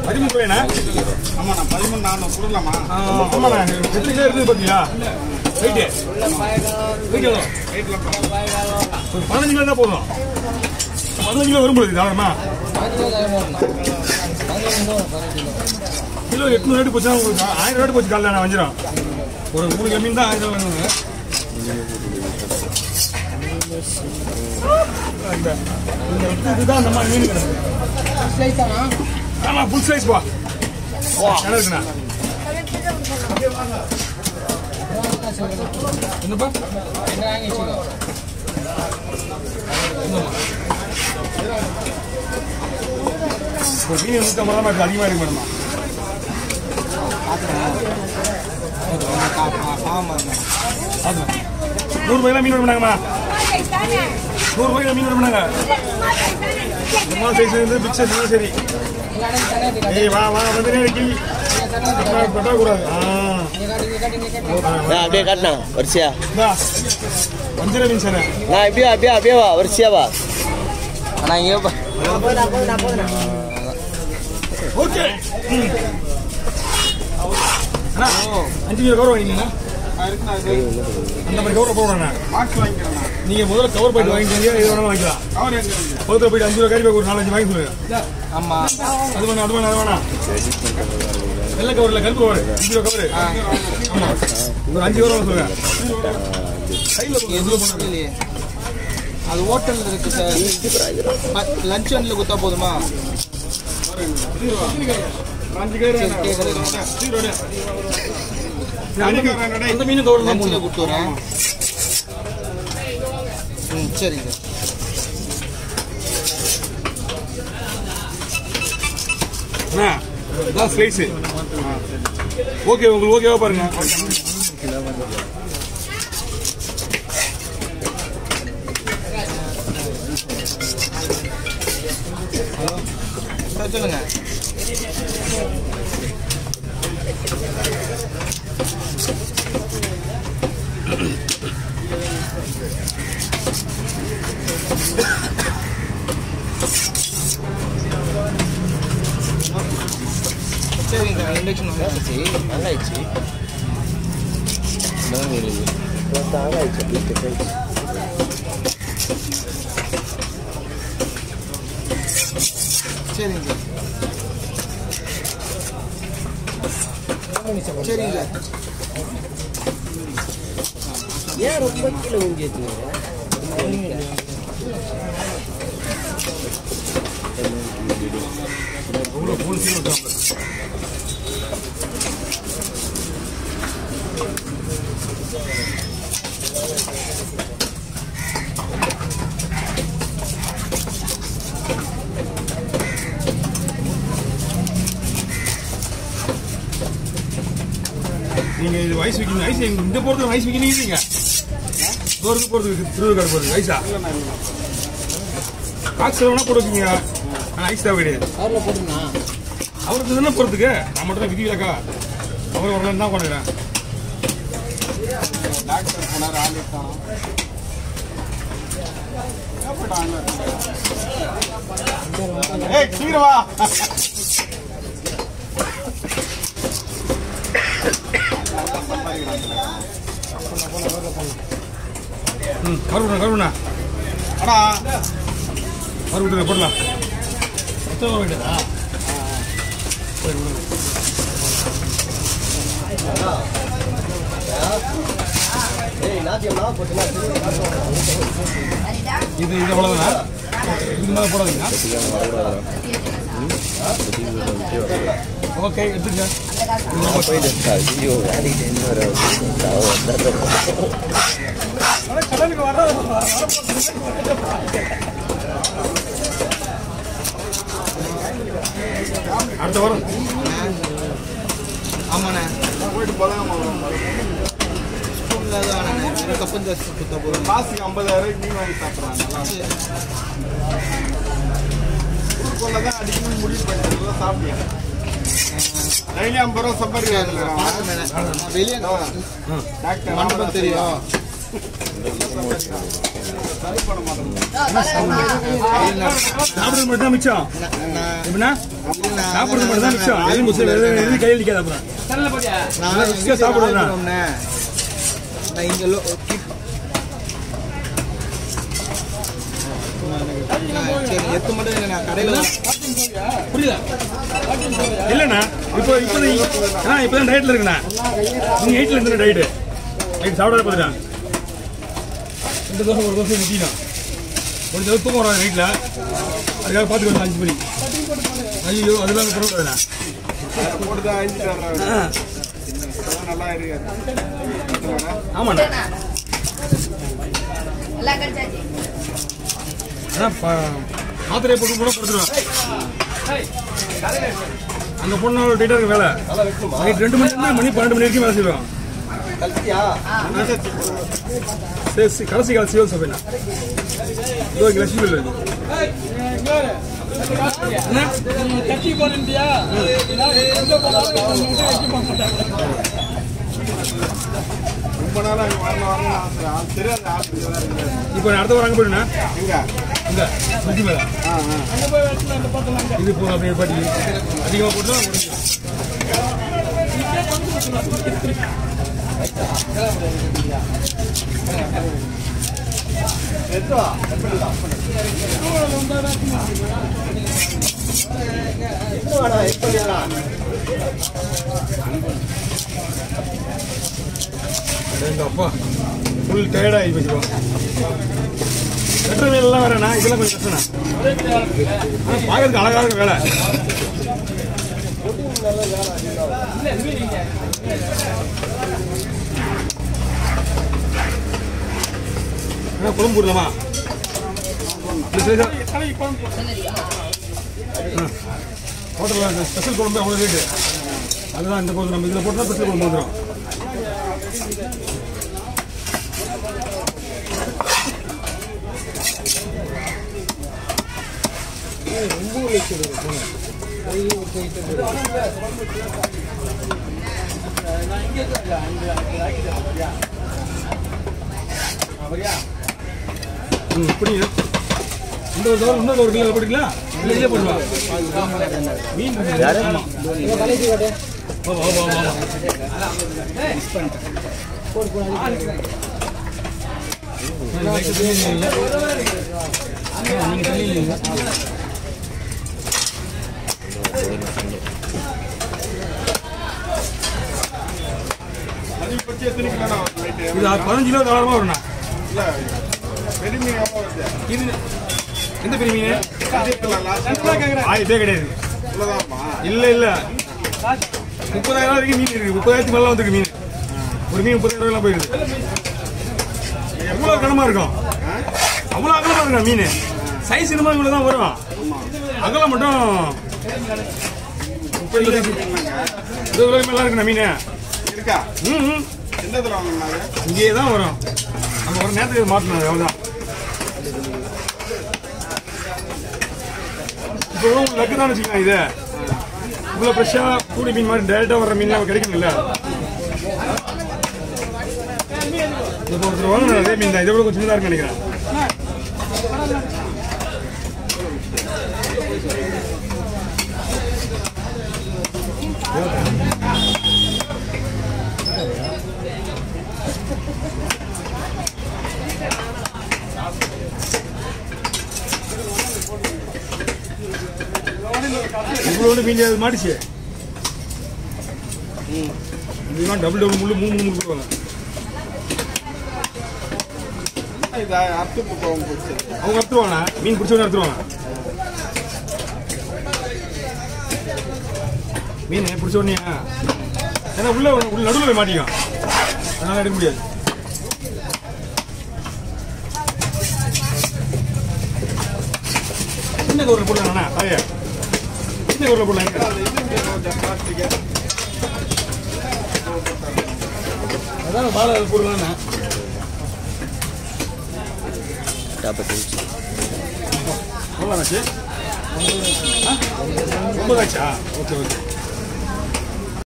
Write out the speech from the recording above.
பதிமூணு ரூபாய்ண்ணா ஆமாண்ணா பதிமூணு நானூறு கொடுக்கலாமா ஆமாண்ணா எத்தனை கிலோ இருக்குது பார்த்தீங்களா வெயிட்டு வெயிட் எவ்வளோ ஒரு பதினஞ்சு கிலோ தான் போதும் பதினஞ்சு கிலோ வரும் போகுது தாராளமா கிலோ எட்நூறு ரேட்டு போச்சுன்னா உங்களுக்கு ஆயிரம் ரேட்டு போச்சு காலைல நான் வஞ்சிரம் ஒரு மூணு கிலோ மீன் தான் ஆயிரம் ரூபாய் வேணுங்க இந்த இந்த இதுதான் அந்த மாதிரி மீன் கிடக்கு ஆமா ஃபுல் சைஸ் பா என்ன இருக்குண்ணா என்னப்பா ஒரு மீன் நூற்றி ஐம்பது ரூபா அதிகமாக இருக்கு மேடமா நூறு ரூபாய்லாம் மீன் விட நூறு ரூபாய்க்கு மீன் விட மாட்டாங்க சும்மா சைஸ் இருந்து பிக் சைஸ் இருந்தாலும் சரி ஏய் வா வா வந்து நேரடி கட்டக்கூடாது ஆ நான் அப்படியே காட்டினா வரிசையா இந்தா வஞ்சிர மீன் சார் நான் இப்படியே அப்படியே அப்படியே வா வரிசையா வா ஆனா இங்கே பா- ஓகே ம். அண்ணா அஞ்சு கிலோ கவர் வாங்கினீங்களா அந்த மாதிரி கவர் போடுறேண்ணா பாக்ஸ் வாங்கிக்கிறேண்ணா நீங்க முதல்ல கவர் போயிட்டு வாங்கிட்டீங்க இது வேணாலும் வாங்கிக்கலாம் கவர் எங்க இருக்கு பக்கத்தில் போயிட்டு அஞ்சு கிலோ கறி பேக் ஒரு நாலஞ்சு வாங்கி சொல்லுங்க ஆமா அது வேணாம் அது வேணாம் அது வேணாம் வெள்ளை கவர் இல்லை கருப்பு கவர் அஞ்சு கிலோ கவர் ஆமா ஒரு அஞ்சு கவர் சொல்லுங்க கையில் எதுவும் பண்ண இல்லையே அது ஹோட்டல்ல இருக்கு சார் லஞ்ச் ஒன்ல குத்தா போதுமா அஞ்சு பேர் அந்த மீன் கவர் தான் லஞ்சில் போடணும் கொடுத்துறேன் ம் சரிங்க அண்ணா இதான் ஸ்லைஸு ஓகே உங்களுக்கு ஓகேவா பாருங்க சார் சொல்லுங்க சரிங்க சார் இண்டக்ஷன் வந்துச்சு நல்லாயிடுச்சு சரிங்க சார் சரிங்க சார் ஏன் ரொம்ப கீழே ஊஞ்சி வச்சுங்க உங்களை ஃபோன் சீல் விட்டாங்க நீங்க இது வயசு வைக்கணும் ஐஸ் இந்த போறதுக்கு ஐஸ் வைக்கணும் இல்லைங்க தூரத்துக்கு போறதுக்கு திருவிழா போறதுக்கு ஐஸா காசு வேணா போடுவீங்க ஆனால் ஐஸ் தேவை கிடையாது அதில் போட்டுருண்ணா அவருக்கு தானே போறதுக்கு நான் மட்டும் தான் விதிவிலக்கா அவர் வரலன்னு தான் பண்ணுறேன் டாக்டர் போனார் ஆள் இருக்கான் ஏய் சீக்கிரம் வா ம் கருவுண்ணா கருவுண்ணா அண்ணா கரு விட்டுருங்க போடலாம் எத்தனை வர வேண்டியதா சரி விடுங்க இது இது அவ்வளோதானா இதுக்கு மேலே போடாதீங்க ஓகே எடுத்துங்க ஐயோ வேலைக்கு இன்னொரு கடலுக்கு வர அடுத்த வாரம் ஆமாண்ணே போயிட்டு போலாம் ஸ்பூனில் தான் வேணாண்ணே வெறும் கப்பு ஜாஸ்தி கொடுத்தா போதும் மாசுக்கு ஐம்பதாயிரம் மீன் வாங்கி சாப்பிட்றாங்க ஊருக்குள்ள தான் அடிக்கணும்னு முடிவு பண்ணிட்டு சாப்பிட்டீங்க டெய்லி ஐம்பது ரூபா சம்பாதிக்கிறாங்க வெளியே டாக்டர் மண்டபம் தெரியும் சாப்பிடுறது மட்டும் தான் மிச்சம் நான் எப்படின்னா நான் சாப்பிடுறது மட்டும் தான் மிச்சம் எதுவும் மிச்சம் எதுவும் எதுவும் கையில் நிற்காது அப்புறம் நான் ரிஸ்கா சாப்பிடுறதா? சாப்பிடுறேன் நான் இங்க லோ keep- நான் சரி எத்து மட்டும் இல்லை நான் கடையில் புரியல இல்லைண்ணா இப்போ இப்போ ஆ இப்போ தான் டயட்டில் இருக்குண்ணா நீங்கள் எயிட்டில் இருந்து டயட்டு நைட் சாப்பிடாத பார்த்துட்டேன் ரெண்டு தோசை ஒரு தோசை முட்டினா ஒரு தடவை தூக்கம் வராது நைட்டில் அதுக்காக பார்த்துக்கணும் அஞ்சு மணி ஐயோ அதெல்லாம் பரவாயில்லண்ணா போட்டு தான் அழிஞ்சிட்டு வர்றேன் இப்பதான் நல்லா இருக்காது ஆமாண்ணா எல்லாம் கடிச்சாச்சு அதான் ப- மாத்திரையை போட்டு கூட கொடுத்துருவேன் அந்த பொண்ணு டைட்டாக இருக்கு வேலை நைட் ரெண்டு மணி இருந்து மணி பன்னெண்டு மணி வரைக்கும் வேலை செய்வோம் சரி சரி கடைசி கால சிவல் சபைண்ணா இதோ இங்கே லட்சுமி இல்லை என்ன ரொம்ப நாள் அங்கே வரணும் வரணும் ஆசை அது தெரியாது ஆஸ்பத்திரி தான் இருக்குது இப்போ நான் அடுத்த வாரம் அங்கே போயிடுண்ணா எங்க இங்க சுத்தி மேலே ஆ ஆ இது போதும் அப்படியே பாட்டி அதிகமாக போட்டு தான் முடியும் எங்க அப்பா ஃபுல் டயர்டாகி போச்சுருவோம் வெட்டுற வேலைலாம் வேறண்ணா இதெல்லாம் கொஞ்சம் கஷ்டம்ண்ணா ஆனால் பார்க்கறதுக்கு அழகாக இருக்கு வேலை என்ன குழம்பு போடலாமா ஹோட்டலில் ஸ்பெஷல் குழம்பு அவ்வளோ ரேட்டு அதுதான் இந்த குழம்பு நம்ம இதில் போட்டால் ஸ்பெஷல் குழம்பு வந்துடும் ம் இப்படிங்க இந்த ஒரு தவிர இன்னொரு ஒரு கிலோ போட்டுங்களா இல்லை இதே போட்டுவா மீன் யாரு? ஆமாம் வா வா வா வா நீங்க தண்ணி இல்லைங்க. ஆ, நீங்க தண்ணி இல்லைங்க. அது பற்றி எத்தனை கிலோ வெயிட் இது ஆ- பதினஞ்சு கிலோ தாராளமாக வரும்ண்ணா இல்லை பெரிய மீன் எவ்வளோ வருது இது எந்த பெரிய மீன் லாஸ்ட் ஆயிரத்தே கிடையாது இவ்வளோதான்மா இல்ல இல்ல முப்பதாயிரம் வரைக்கும் மீன் இருக்கு முப்பதாயிரத்துக்கு மேல வந்துருக்கு மீன் ஒரு மீன் முப்பதாயிரம் ரூபாய்லாம் போயிருக்கு எவ்வளவு கனமா இருக்கும் அவ்வளவு அகலமா இருக்கும் மீன் சைஸ் என்னமோ இவ்வளவு தான் வரும் அகலம் மட்டும் முப்பது கிலோ size. இருபது ரூபாய்க்கு மேல இருக்குண்ணா மீன் இருக்கா ம் ம். எந்த இதில் வாங்கினாங்க இங்கேயே தான் வரும் நம்ம ஒரு நேரத்துக்கு மாற்றணும் அவ்வளோதான் இப்போ கூட உங்களுக்கு லக்கு தான் வச்சுக்கலாம் இது இவ்வளோ ஃப்ரெஷ்ஷாக கூடி மீன் மாதிரி டேரெக்டாக வர மீன்லாம் கிடைக்கணும்ல இப்போ ஒருத்தர் வாங்கணும் அதே மீன் தான் இதை விட கொஞ்சம் சின்னதாக இருக்குன்னு நினைக்கிறேன் இவ்வளோ மீன் அது மாட்டிச்சு இதுதான் டபுள் டபுள் முள்ளு மூணு மூணு போடுவாங்க இது அறுத்து போகும் போச்சு அவங்க எடுத்துருவாங்க மீன் பிடிச்சவங்க எடுத்துருவாங்க மீன் பிடிச்ச உடனே ஏன்னா உள்ள உள்ள நடுவில் போய் மாட்டிக்கும் அதனால எடுக்க முடியாது சின்ன கவரில் போடலாண்ணா தாயா சின்ன கவரில் போடலாம் அதான் பாலை போடலாண்ணா நாற்பத்தி அஞ்சு எவ்வளோ ஆச்சு ஒன்பதாச்சா ஓகே ஓகே